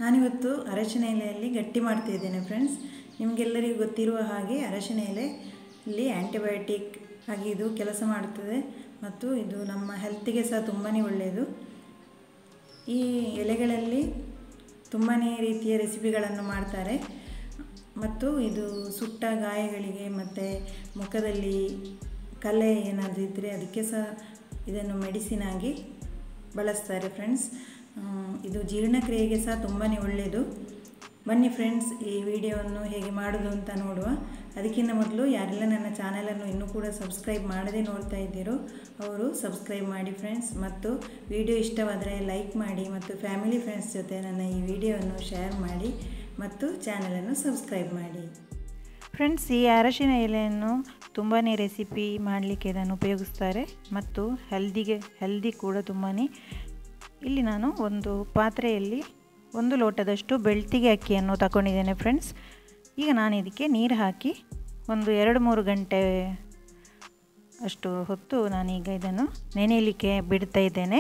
ನಾನಿವತ್ತು ಅರಶಿನ ಎಲೆಯಲ್ಲಿ ಗಟ್ಟಿ ಮಾಡ್ತಾ ಇದ್ದೇನೆ ಫ್ರೆಂಡ್ಸ್ ನಿಮಗೆಲ್ಲರಿಗೂ ಗೊತ್ತಿರುವ ಹಾಗೆ ಅರಶಿನ ಎಲೆ ಇಲ್ಲಿ ಆ್ಯಂಟಿಬಯೋಟಿಕ್ ಆಗಿ ಇದು ಕೆಲಸ ಮಾಡುತ್ತದೆ ಮತ್ತು ಇದು ನಮ್ಮ ಹೆಲ್ತಿಗೆ ಸಹ ತುಂಬಾ ಒಳ್ಳೆಯದು ಈ ಎಲೆಗಳಲ್ಲಿ ತುಂಬಾ ರೀತಿಯ ರೆಸಿಪಿಗಳನ್ನು ಮಾಡ್ತಾರೆ ಮತ್ತು ಇದು ಸುಟ್ಟ ಗಾಯಗಳಿಗೆ ಮತ್ತು ಮುಖದಲ್ಲಿ ಕಲೆ ಏನಾದರೂ ಇದ್ದರೆ ಅದಕ್ಕೆ ಸಹ ಇದನ್ನು ಮೆಡಿಸಿನ್ ಆಗಿ ಬಳಸ್ತಾರೆ ಫ್ರೆಂಡ್ಸ್ ಇದು ಜೀರ್ಣಕ್ರಿಯೆಗೆ ಸಹ ತುಂಬಾ ಒಳ್ಳೆಯದು ಬನ್ನಿ ಫ್ರೆಂಡ್ಸ್ ಈ ವಿಡಿಯೋವನ್ನು ಹೇಗೆ ಮಾಡೋದು ಅಂತ ನೋಡುವ ಅದಕ್ಕಿಂತ ಮೊದಲು ಯಾರೆಲ್ಲ ನನ್ನ ಚಾನಲನ್ನು ಇನ್ನೂ ಕೂಡ ಸಬ್ಸ್ಕ್ರೈಬ್ ಮಾಡದೆ ನೋಡ್ತಾ ಇದ್ದೀರೋ ಅವರು ಸಬ್ಸ್ಕ್ರೈಬ್ ಮಾಡಿ ಫ್ರೆಂಡ್ಸ್ ಮತ್ತು ವಿಡಿಯೋ ಇಷ್ಟವಾದರೆ ಲೈಕ್ ಮಾಡಿ ಮತ್ತು ಫ್ಯಾಮಿಲಿ ಫ್ರೆಂಡ್ಸ್ ಜೊತೆ ನನ್ನ ಈ ವಿಡಿಯೋವನ್ನು ಶೇರ್ ಮಾಡಿ ಮತ್ತು ಚಾನಲನ್ನು ಸಬ್ಸ್ಕ್ರೈಬ್ ಮಾಡಿ ಫ್ರೆಂಡ್ಸ್ ಈ ಅರಶಿನ ಎಲೆಯನ್ನು ತುಂಬಾ ರೆಸಿಪಿ ಮಾಡಲಿಕ್ಕೆ ಇದನ್ನು ಉಪಯೋಗಿಸ್ತಾರೆ ಮತ್ತು ಹೆಲ್ದಿಗೆ ಹೆಲ್ದಿ ಕೂಡ ತುಂಬಾ ಇಲ್ಲಿ ನಾನು ಒಂದು ಪಾತ್ರೆಯಲ್ಲಿ ಒಂದು ಲೋಟದಷ್ಟು ಬೆಳ್ತಿಗೆ ಅಕ್ಕಿಯನ್ನು ತಗೊಂಡಿದ್ದೇನೆ ಫ್ರೆಂಡ್ಸ್ ಈಗ ನಾನು ಇದಕ್ಕೆ ನೀರು ಹಾಕಿ ಒಂದು ಎರಡು ಮೂರು ಗಂಟೆ ಅಷ್ಟು ಹೊತ್ತು ನಾನೀಗ ಇದನ್ನು ನೆನೆಯಲಿಕ್ಕೆ ಬಿಡ್ತಾ ಇದ್ದೇನೆ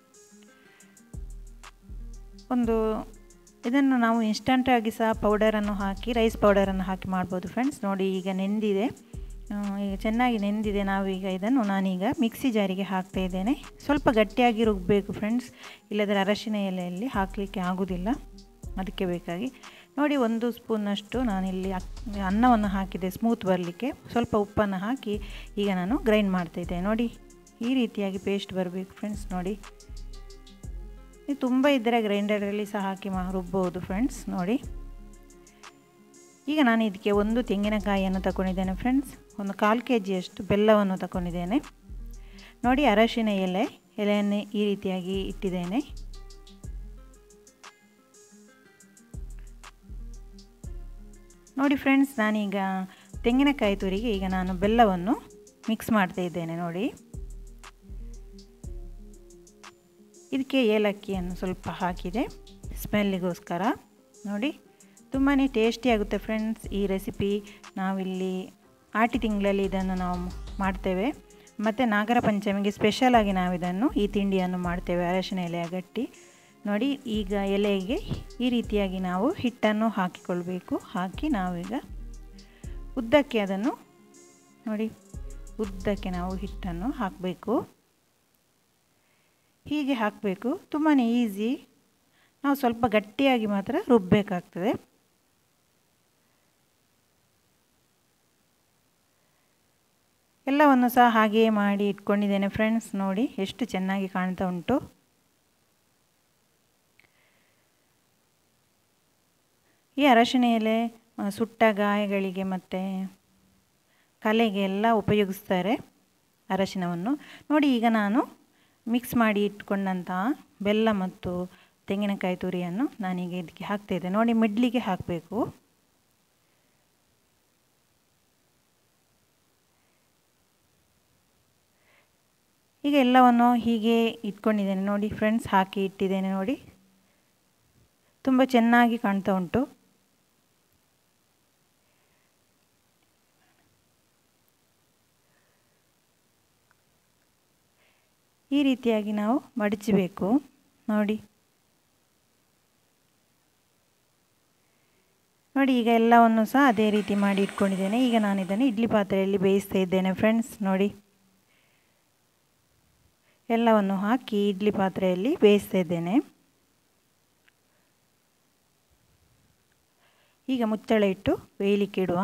ಒಂದು ಇದನ್ನು ನಾವು ಇನ್ಸ್ಟಂಟಾಗಿ ಸಹ ಪೌಡರನ್ನು ಹಾಕಿ ರೈಸ್ ಪೌಡರನ್ನು ಹಾಕಿ ಮಾಡ್ಬೋದು ಫ್ರೆಂಡ್ಸ್ ನೋಡಿ ಈಗ ನೆಂದಿದೆ ಈಗ ಚೆನ್ನಾಗಿ ನೆಂದಿದೆ ನಾವೀಗ ಇದನ್ನು ನಾನೀಗ ಮಿಕ್ಸಿ ಜಾರಿಗೆ ಹಾಕ್ತಾ ಇದ್ದೇನೆ ಸ್ವಲ್ಪ ಗಟ್ಟಿಯಾಗಿ ರುಬ್ಬಬೇಕು ಫ್ರೆಂಡ್ಸ್ ಇಲ್ಲದ್ರೆ ಅರಶಿನ ಎಲೆಯಲ್ಲಿ ಹಾಕಲಿಕ್ಕೆ ಆಗೋದಿಲ್ಲ ಅದಕ್ಕೆ ಬೇಕಾಗಿ ನೋಡಿ ಒಂದು ಸ್ಪೂನಷ್ಟು ನಾನಿಲ್ಲಿ ಅನ್ನವನ್ನು ಹಾಕಿದೆ ಸ್ಮೂತ್ ಬರಲಿಕ್ಕೆ ಸ್ವಲ್ಪ ಉಪ್ಪನ್ನು ಹಾಕಿ ಈಗ ನಾನು ಗ್ರೈಂಡ್ ಮಾಡ್ತಾಯಿದ್ದೆ ನೋಡಿ ಈ ರೀತಿಯಾಗಿ ಪೇಸ್ಟ್ ಬರಬೇಕು ಫ್ರೆಂಡ್ಸ್ ನೋಡಿ ಇದು ತುಂಬ ಇದ್ದರೆ ಗ್ರೈಂಡರಲ್ಲಿ ಸಹ ಹಾಕಿ ಮಾ ರುಬ್ಬೋದು ಫ್ರೆಂಡ್ಸ್ ನೋಡಿ ಈಗ ನಾನು ಇದಕ್ಕೆ ಒಂದು ತೆಂಗಿನಕಾಯಿಯನ್ನು ತಗೊಂಡಿದ್ದೇನೆ ಫ್ರೆಂಡ್ಸ್ ಒಂದು ಕಾಲು ಕೆ ಜಿಯಷ್ಟು ಬೆಲ್ಲವನ್ನು ತಗೊಂಡಿದ್ದೇನೆ ನೋಡಿ ಅರಶಿನ ಎಲೆ ಎಲೆಯನ್ನು ಈ ರೀತಿಯಾಗಿ ಇಟ್ಟಿದ್ದೇನೆ ನೋಡಿ ಫ್ರೆಂಡ್ಸ್ ನಾನೀಗ ತೆಂಗಿನಕಾಯಿ ತುರಿಗೆ ಈಗ ನಾನು ಬೆಲ್ಲವನ್ನು ಮಿಕ್ಸ್ ಮಾಡ್ತಾ ಇದ್ದೇನೆ ನೋಡಿ ಇದಕ್ಕೆ ಏಲಕ್ಕಿಯನ್ನು ಸ್ವಲ್ಪ ಹಾಕಿದೆ ಸ್ಮೆಲ್ಲಿಗೋಸ್ಕರ ನೋಡಿ ತುಂಬಾ ಟೇಸ್ಟಿ ಆಗುತ್ತೆ ಫ್ರೆಂಡ್ಸ್ ಈ ರೆಸಿಪಿ ನಾವಿಲ್ಲಿ ಆಟಿ ತಿಂಗಳಲ್ಲಿ ಇದನ್ನು ನಾವು ಮಾಡ್ತೇವೆ ಮತ್ತು ನಾಗರ ಪಂಚಮಿಗೆ ಸ್ಪೆಷಲಾಗಿ ನಾವು ಇದನ್ನು ಈ ತಿಂಡಿಯನ್ನು ಮಾಡ್ತೇವೆ ಅರಶಿನ ಎಲೆಯ ಗಟ್ಟಿ ನೋಡಿ ಈಗ ಎಲೆಗೆ ಈ ರೀತಿಯಾಗಿ ನಾವು ಹಿಟ್ಟನ್ನು ಹಾಕಿಕೊಳ್ಬೇಕು ಹಾಕಿ ನಾವೀಗ ಉದ್ದಕ್ಕೆ ಅದನ್ನು ನೋಡಿ ಉದ್ದಕ್ಕೆ ನಾವು ಹಿಟ್ಟನ್ನು ಹಾಕಬೇಕು ಹೀಗೆ ಹಾಕಬೇಕು ತುಂಬಾ ಈಸಿ ನಾವು ಸ್ವಲ್ಪ ಗಟ್ಟಿಯಾಗಿ ಮಾತ್ರ ರುಬ್ಬಬೇಕಾಗ್ತದೆ ಎಲ್ಲವನ್ನು ಸಹ ಹಾಗೆಯೇ ಮಾಡಿ ಇಟ್ಕೊಂಡಿದ್ದೇನೆ ಫ್ರೆಂಡ್ಸ್ ನೋಡಿ ಎಷ್ಟು ಚೆನ್ನಾಗಿ ಕಾಣ್ತಾ ಉಂಟು ಈ ಅರಶಿನ ಎಲೆ ಸುಟ್ಟ ಗಾಯಗಳಿಗೆ ಮತ್ತು ಕಲೆಗೆ ಎಲ್ಲ ಉಪಯೋಗಿಸ್ತಾರೆ ಅರಶಿನವನ್ನು ನೋಡಿ ಈಗ ನಾನು ಮಿಕ್ಸ್ ಮಾಡಿ ಇಟ್ಕೊಂಡಂತಹ ಬೆಲ್ಲ ಮತ್ತು ತೆಂಗಿನಕಾಯಿ ತುರಿಯನ್ನು ನಾನೀಗ ಇದಕ್ಕೆ ಹಾಕ್ತಾಯಿದ್ದೆ ನೋಡಿ ಮಿಡ್ಲಿಗೆ ಹಾಕಬೇಕು ಈಗ ಎಲ್ಲವನ್ನು ಹೀಗೆ ಇಟ್ಕೊಂಡಿದ್ದೇನೆ ನೋಡಿ ಫ್ರೆಂಡ್ಸ್ ಹಾಕಿ ಇಟ್ಟಿದ್ದೇನೆ ನೋಡಿ ತುಂಬ ಚೆನ್ನಾಗಿ ಕಾಣ್ತಾ ಉಂಟು ಈ ರೀತಿಯಾಗಿ ನಾವು ಮಡಚಬೇಕು ನೋಡಿ ನೋಡಿ ಈಗ ಎಲ್ಲವನ್ನು ಸಹ ಅದೇ ರೀತಿ ಮಾಡಿ ಇಟ್ಕೊಂಡಿದ್ದೇನೆ ಈಗ ನಾನು ಇದನ್ನು ಇಡ್ಲಿ ಪಾತ್ರೆಯಲ್ಲಿ ಬೇಯಿಸ್ತಾ ಇದ್ದೇನೆ ಫ್ರೆಂಡ್ಸ್ ನೋಡಿ ಎಲ್ಲವನ್ನು ಹಾಕಿ ಇಡ್ಲಿ ಪಾತ್ರೆಯಲ್ಲಿ ಬೇಯಿಸ್ತಾ ಇದ್ದೇನೆ ಈಗ ಮುಚ್ಚಳ ಇಟ್ಟು ಬೇಯಲಿಕ್ಕೆ ಇಡುವ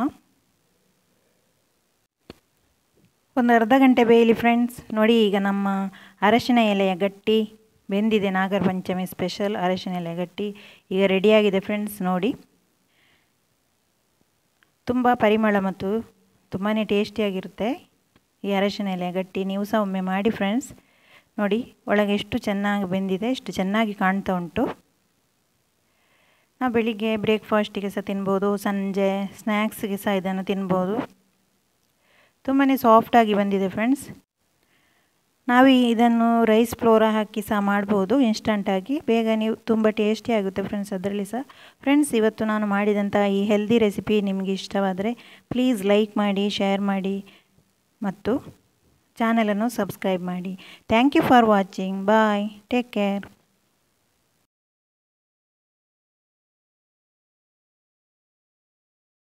ಒಂದು ಅರ್ಧ ಗಂಟೆ ಬೇಯಲಿ ಫ್ರೆಂಡ್ಸ್ ನೋಡಿ ಈಗ ನಮ್ಮ ಅರಶಿನ ಎಲೆಯ ಗಟ್ಟಿ ಬೆಂದಿದೆ ನಾಗರ ಪಂಚಮಿ ಸ್ಪೆಷಲ್ ಅರಶಿನ ಎಲೆಯ ಗಟ್ಟಿ ಈಗ ರೆಡಿಯಾಗಿದೆ ಫ್ರೆಂಡ್ಸ್ ನೋಡಿ ತುಂಬ ಪರಿಮಳ ಮತ್ತು ತುಂಬಾ ಟೇಸ್ಟಿಯಾಗಿರುತ್ತೆ ಈ ಅರಶಿನ ಎಲೆಯ ಗಟ್ಟಿ ನೀವು ಸಹ ಒಮ್ಮೆ ಮಾಡಿ ಫ್ರೆಂಡ್ಸ್ ನೋಡಿ ಒಳಗೆ ಎಷ್ಟು ಚೆನ್ನಾಗಿ ಬೆಂದಿದೆ ಎಷ್ಟು ಚೆನ್ನಾಗಿ ಕಾಣ್ತಾ ಉಂಟು ನಾವು ಬೆಳಿಗ್ಗೆ ಬ್ರೇಕ್ಫಾಸ್ಟಿಗೆ ಸಹ ತಿನ್ಬೋದು ಸಂಜೆ ಸ್ನ್ಯಾಕ್ಸ್ಗೆ ಸಹ ಇದನ್ನು ತಿನ್ಬೋದು ತುಂಬಾ ಸಾಫ್ಟಾಗಿ ಬಂದಿದೆ ಫ್ರೆಂಡ್ಸ್ ನಾವು ಇದನ್ನು ರೈಸ್ ಫ್ಲೋರ ಹಾಕಿ ಸಹ ಮಾಡ್ಬೋದು ಇನ್ಸ್ಟಂಟಾಗಿ ಬೇಗ ನೀವು ತುಂಬ ಟೇಸ್ಟಿ ಆಗುತ್ತೆ ಫ್ರೆಂಡ್ಸ್ ಅದರಲ್ಲಿ ಸಹ ಫ್ರೆಂಡ್ಸ್ ಇವತ್ತು ನಾನು ಮಾಡಿದಂಥ ಈ ಹೆಲ್ದಿ ರೆಸಿಪಿ ನಿಮಗೆ ಇಷ್ಟವಾದರೆ ಪ್ಲೀಸ್ ಲೈಕ್ ಮಾಡಿ ಶೇರ್ ಮಾಡಿ ಮತ್ತು ಚಾನಲನ್ನು ಸಬ್ಸ್ಕ್ರೈಬ್ ಮಾಡಿ thank you for watching bye take care